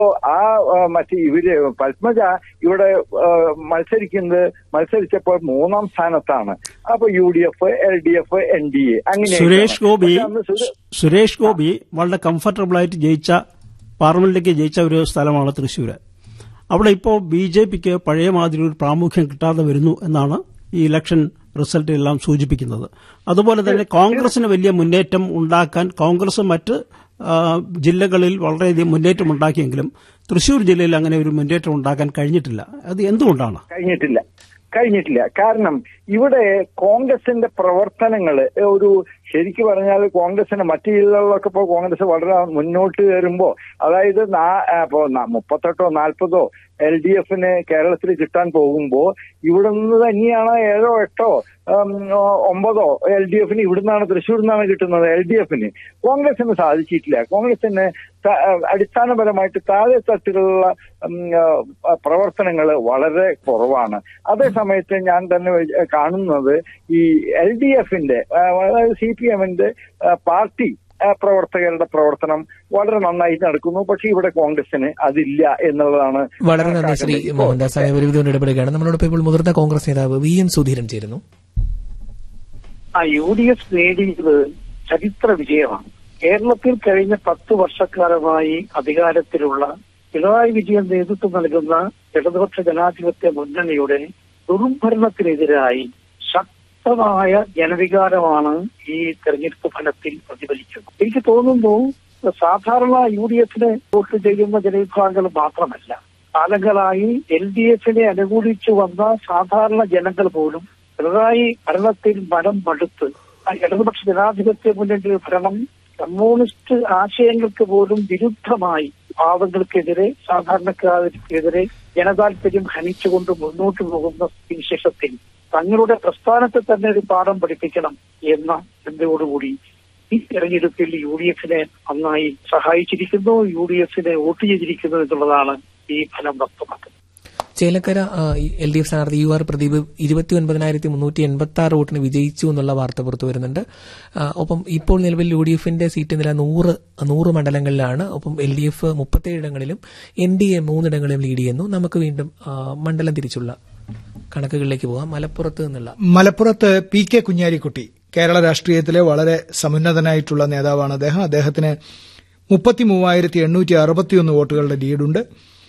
ആ ആ, മറ്റേ ഇവര് പത്മജ ഇവിടെ ആ, മത്സരിക്കുന്നത് മത്സരിച്ചപ്പോൾ മൂന്നാം സ്ഥാനത്താണ് അപ്പൊ U D F L D F N D A അങ്ങനെ സുരേഷ് ഗോപി അന്ന് സുരേ- സുരേഷ് ഗോപി വളരെ കംഫർട്ടബിൾ ആയിട്ട് ജയിച്ച പാർലമെന്റിലേക്ക് ജയിച്ച ഒരു സ്ഥലമാണ് തൃശ്ശൂര് അവിടെ ഇപ്പോൾ ബി ജെ പിക്ക് പഴയ മാതിരി ഒരു പ്രാമുഖ്യം കിട്ടാതെ വരുന്നു എന്നാണ് ഈ ഇലക്ഷൻ റിസൾട്ട് എല്ലാം സൂചിപ്പിക്കുന്നത് അതുപോലെ തന്നെ കോൺഗ്രസിന് വലിയ മുന്നേറ്റം ഉണ്ടാക്കാൻ കോൺഗ്രസ് മറ്റ് ആ, ജില്ലകളിൽ വളരെയധികം മുന്നേറ്റം ഉണ്ടാക്കിയെങ്കിലും തൃശൂർ ജില്ലയിൽ അങ്ങനെ ഒരു മുന്നേറ്റം ഉണ്ടാക്കാൻ കഴിഞ്ഞിട്ടില്ല അത് എന്തുകൊണ്ടാണ് കഴിഞ്ഞിട്ടില്ല കഴിഞ്ഞിട്ടില്ല കാരണം ഇവിടെ കോൺഗ്രസിന്റെ പ്രവർത്തനങ്ങള് ഒരു ശരിക്കു പറഞ്ഞാൽ കോൺഗ്രസിന്റെ മറ്റു ജില്ലകളിലൊക്കെ ഇപ്പോൾ കോൺഗ്രസ് വളരെ മുന്നോട്ട് കയറുമ്പോ അതായത് നാ- ആ, ഇപ്പോ ന- മുപ്പത്തെട്ടോ നാൽപ്പതോ എൽ ഡി എഫിന് കേരളത്തിൽ കിട്ടാൻ പോകുമ്പോ ഇവിടെ നിന്ന് തന്നെയാണ് ഏഴോ എട്ടോ ഉം, ഓ- ഒമ്പതോ എൽ ഡി എഫിന് ഇവിടുന്നാണ് തൃശ്ശൂരിൽ നിന്നാണ് കിട്ടുന്നത് എൽ ഡി എഫിന് കോൺഗ്രസിന് സാധിച്ചിട്ടില്ല കോൺഗ്രസിന് ത- അടിസ്ഥാനപരമായിട്ട് താഴെ തട്ടിലുള്ള പ്രവർത്തനങ്ങൾ വളരെ കുറവാണ് അതേ സമയത്ത് ഞാൻ തന്നെ വെ- കാണുന്നത് ഈ എൽ ഡി എഫിന്റെ അതായത് സി പി എമ്മിന്റെ പാർട്ടി ആ, പ്രവർത്തകരുടെ പ്രവർത്തനം വളരെ നന്നായി നടക്കുന്നു പക്ഷെ ഇവിടെ കോൺഗ്രസിന് അതില്ല എന്നുള്ളതാണ് വളരെ നന്ദി ശ്രീ കണക്കാക്കുന്നത്. മോഹൻദാസ് സാഹിബ് ഒരു വിധം ഇടപെടുകയാണ് നമ്മളോടൊപ്പം ഇപ്പോൾ മുതിർന്ന കോൺഗ്രസ് നേതാവ് വി എം സുധീരൻ ചേരുന്നു ആ യു ഡി എഫ് നേടിയത് ചരിത്ര വിജയമാണ് കേരളത്തിൽ കഴിഞ്ഞ പത്ത് വർഷക്കാലമായി അധികാരത്തിലുള്ള പിണറായി വിജയൻ നേതൃത്വം നൽകുന്ന ഇടതുപക്ഷ ജനാധിപത്യ മുന്നണിയുടെ ദുർഭരണത്തിനെതിരായി ശക്തമായ ജനവികാരമാണ് ഈ തെരഞ്ഞെടുപ്പ് ഫലത്തിൽ പ്രതിഫലിച്ചത് എനിക്ക് തോന്നുന്നു സാധാരണ യു ഡി എഫിന് വോട്ട് ചെയ്യുന്ന ജനവിഭാഗങ്ങൾ മാത്രമല്ല കാലങ്ങളായി എൽ ഡി എഫിനെ അനുകൂലിച്ചു വന്ന സാധാരണ ജനങ്ങൾ പോലും പിണറായി ഭരണത്തിൽ മനം മടുത്ത് ആ ഇടതുപക്ഷ ജനാധിപത്യ മുന്നണിയുടെ ഭരണം കമ്മ്യൂണിസ്റ്റ് ആശയങ്ങൾക്ക് പോലും വിരുദ്ധമായി പാവങ്ങൾക്കെതിരെ സാധാരണക്കാർക്കെതിരെ ജനതാൽപര്യം ഹനിച്ചുകൊണ്ട് മുന്നോട്ട് പോകുന്ന വിശേഷത്തിൽ തങ്ങളുടെ പ്രസ്ഥാനത്തെ തന്നെ ഒരു പാഠം പഠിപ്പിക്കണം എന്ന ചിന്തയോടുകൂടി ഈ തെരഞ്ഞെടുപ്പിൽ യു ഡി എഫിനെ നന്നായി സഹായിച്ചിരിക്കുന്നു യു ഡി എഫിനെ വോട്ട് ചെയ്തിരിക്കുന്നു എന്നുള്ളതാണ് ഈ ഫലം വ്യക്തമാക്കുന്നത് ചേലക്കര എൽ ഡി എഫ് സ്ഥാനാർത്ഥി യു ആർ പ്രദീപ് ഇരുപത്തി ഒൻപതിനായിരത്തി മുന്നൂറ്റി എൺപത്തി ആറ് വോട്ടിന് വിജയിച്ചു എന്നുള്ള വാർത്ത പുറത്തു വരുന്നുണ്ട് ആ, ഒപ്പം ഇപ്പോൾ നിലവിൽ യു ഡി എഫിന്റെ സീറ്റ് നില നൂറ് നൂറ് മണ്ഡലങ്ങളിലാണ് ഒപ്പം എൽ ഡി എഫ് മുപ്പത്തേഴ് ഇടങ്ങളിലും എൻ ഡി എ മൂന്നിടങ്ങളിലും ലീഡ് ചെയ്യുന്നു നമുക്ക് വീണ്ടും ആ, മണ്ഡലം തിരിച്ചുള്ള കണക്കുകളിലേക്ക് പോകാം മലപ്പുറത്ത് നിന്നുള്ള മലപ്പുറത്ത് പി കെ കുഞ്ഞാലിക്കുട്ടി കേരള രാഷ്ട്രീയത്തിലെ വളരെ സമുന്നതനായിട്ടുള്ള നേതാവാണ് അദ്ദേഹം അദ്ദേഹത്തിന് മുപ്പത്തി മൂവായിരത്തി എണ്ണൂറ്റി അറുപത്തിയൊന്ന് വോട്ടുകളുടെ ലീഡുണ്ട്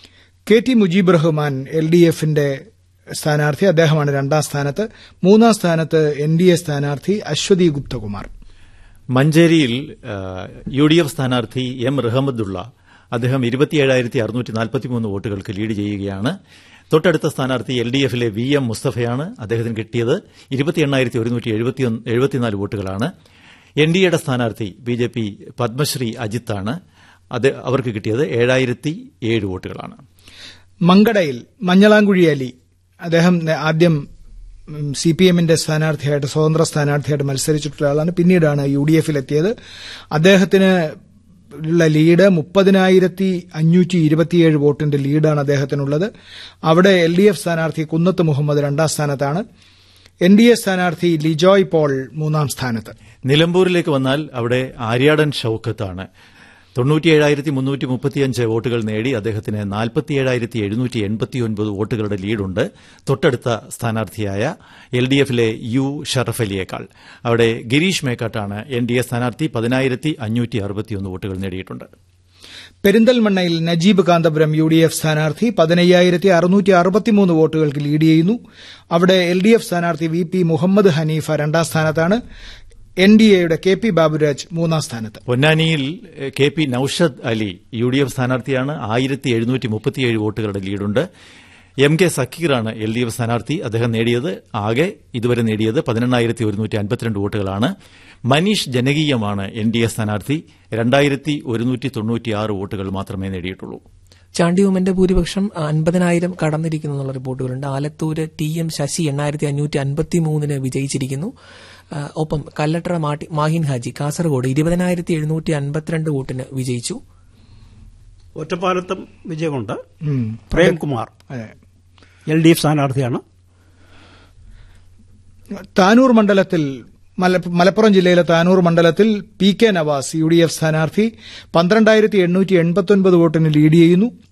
K T Mujeeb Rahman L D എഫിന്റെ സ്ഥാനാർത്ഥി അദ്ദേഹമാണ് രണ്ടാം സ്ഥാനത്ത് മൂന്നാം സ്ഥാനത്ത് എൻ ഡി എ സ്ഥാനാർത്ഥി അശ്വതി ഗുപ്തകുമാർ മഞ്ചേരിയിൽ ആ, യു ഡി എഫ് സ്ഥാനാർത്ഥി എം റഹമദുള്ള അദ്ദേഹം ഇരുപത്തിയേഴായിരത്തി അറുന്നൂറ്റി നാൽപ്പത്തിമൂന്ന് വോട്ടുകൾക്ക് ലീഡ് ചെയ്യുകയാണ് തൊട്ടടുത്ത സ്ഥാനാർത്ഥി എൽ ഡി എഫിലെ വി എം മുസ്തഫയാണ് അദ്ദേഹത്തിന് കിട്ടിയത് ഇരുപത്തി എണ്ണായിരത്തി ഒരുന്നൂറ്റി എഴുപത്തിനാല് വോട്ടുകളാണ് എൻ ഡി എയുടെ സ്ഥാനാർത്ഥി ബി ജെ പി പത്മശ്രീ അജിത്താണ് അത് അവർക്ക് കിട്ടിയത് ഏഴായിരത്തി ഏഴ് വോട്ടുകളാണ് മങ്കടയിൽ മഞ്ഞളാംകുഴി അലി അദ്ദേഹം നേ- ആദ്യം സി പി എമ്മിന്റെ സ്ഥാനാർത്ഥിയായിട്ട് സ്വതന്ത്ര സ്ഥാനാർത്ഥിയായിട്ട് മത്സരിച്ചിട്ടുള്ള ആളാണ് പിന്നീടാണ് യു ഡി എഫിൽ എത്തിയത് അദ്ദേഹത്തിന് ഉള്ള ലീഡ് മുപ്പതിനായിരത്തി അഞ്ഞൂറ്റി ഇരുപത്തിയേഴ് വോട്ടിന്റെ ലീഡാണ് അദ്ദേഹത്തിനുള്ളത് അവിടെ എൽ ഡി എഫ് സ്ഥാനാർത്ഥി കുന്നത്ത് മുഹമ്മദ് രണ്ടാം സ്ഥാനത്താണ് എൻ ഡി എ സ്ഥാനാർത്ഥി ലിജോയ് പോൾ മൂന്നാം സ്ഥാനത്ത് നിലമ്പൂരിലേക്ക് വന്നാൽ അവിടെ ആര്യാടൻ ഷൌക്കത്താണ് തൊണ്ണൂറ്റിയേഴായിരത്തി മുന്നൂറ്റി മുപ്പത്തിയഞ്ച് വോട്ടുകൾ നേടി അദ്ദേഹത്തിന് നാൽപ്പത്തിയേഴായിരത്തി എഴുന്നൂറ്റി എൺപത്തിയൊൻപത് വോട്ടുകളുടെ ലീഡുണ്ട് തൊട്ടടുത്ത സ്ഥാനാർത്ഥിയായ എൽ ഡി എഫിലെ യു ഷറഫ് അലിയേക്കാൾ അവിടെ ഗിരീഷ് മേക്കാട്ടാണ് എൻ ഡി എ സ്ഥാനാർത്ഥി പതിനായിരത്തി അഞ്ഞൂറ്റി അറുപത്തിയൊന്ന് വോട്ടുകൾ നേടിയിട്ടുണ്ട് പെരിന്തൽമണ്ണയിൽ Najeeb Kanthapuram U D F സ്ഥാനാർത്ഥി പതിനയ്യായിരത്തി അറുന്നൂറ്റി അറുപത്തിമൂന്ന് വോട്ടുകൾക്ക് ലീഡ് ചെയ്യുന്നു അവിടെ എൽ ഡി എഫ് സ്ഥാനാർത്ഥി വി പി മുഹമ്മദ് ഹനീഫ രണ്ടാം സ്ഥാനത്താണ് എൻ ഡി എയുടെ കെ പി ബാബുരാജ് മൂന്നാം സ്ഥാനത്ത് പൊന്നാനിയിൽ A, K P Noushad Ali U D F സ്ഥാനാർത്ഥിയാണ് ആയിരത്തി എഴുന്നൂറ്റി മുപ്പത്തിയേഴ് വോട്ടുകളുടെ ലീഡുണ്ട് എം കെ സക്കീറാണ് എൽ ഡി എഫ് സ്ഥാനാർത്ഥി അദ്ദേഹം നേടിയത് ആകെ ഇതുവരെ നേടിയത് പതിനെണ്ണായിരത്തി ഒരുന്നൂറ്റി അൻപത്തിരണ്ട് വോട്ടുകളാണ് മനീഷ് ജനകീയമാണ് എൻ ഡി എ സ്ഥാനാർത്ഥി രണ്ടായിരത്തി ഒരുന്നൂറ്റി തൊണ്ണൂറ്റിയാറ് വോട്ടുകൾ മാത്രമേ നേടിയിട്ടുള്ളൂ ചാണ്ടിയോമന്റെ ഭൂരിപക്ഷം അൻപതിനായിരം കടന്നിരിക്കുന്നു എന്നുള്ള റിപ്പോർട്ടുകളുണ്ട് ആലത്തൂര് ടി എം ശശി എണ്ണായിരത്തി അഞ്ഞൂറ്റി അൻപത്തി മൂന്നിന് വിജയിച്ചിരിക്കുന്നു ആ, ഒപ്പം കല്ലട്ര മാട്ടി- മാഹിൻ ഹാജി കാസർഗോഡ് ഇരുപതിനായിരത്തി എഴുന്നൂറ്റി അൻപത്തിരണ്ട് വോട്ടിന് വിജയിച്ചു ഒറ്റപ്പാലത്തും വിജയമുണ്ട് ഉം. പ്രേംകുമാർ അതെ. എൽ ഡി എഫ് സ്ഥാനാർത്ഥിയാണ് താനൂർ മണ്ഡലത്തിൽ മല- മലപ്പുറം ജില്ലയിലെ താനൂർ മണ്ഡലത്തിൽ P K Navas U D F സ്ഥാനാർത്ഥി പന്ത്രണ്ടായിരത്തി എണ്ണൂറ്റി എൺപത്തൊൻപത് വോട്ടിന് ലീഡ് ചെയ്യുന്നു